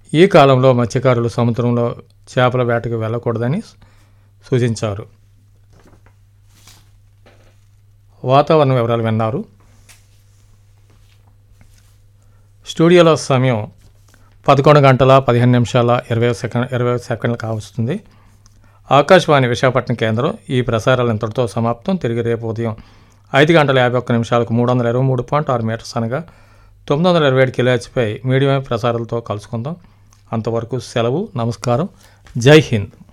ఈ కాలంలో మత్స్యకారులు సముద్రంలో చేపల వేటకు వెళ్ళకూడదని సూచించారు వాతావరణ వివరాలు విన్నారు స్టూడియోలో సమయం పదకొండు గంటల పదిహేను నిమిషాల ఇరవై సెకండ్ ఇరవై సెకండ్లు కావస్తుంది ఆకాశవాణి విశాఖపట్నం కేంద్రం ఈ ప్రసారాలు ఇంతటితో సమాప్తం తిరిగి రేపు ఉదయం ఐదు గంటల యాభై ఒక్క నిమిషాలకు మూడు వందల ఇరవై మూడు పాయింట్ ఆరు మీటర్స్ అనగా తొమ్మిది వందల ఇరవై ఏడు కిలోహెచ్పై మీడియం వేవ్ ప్రసారాలతో కలుసుకుందాం అంతవరకు సెలవు నమస్కారం జై హింద్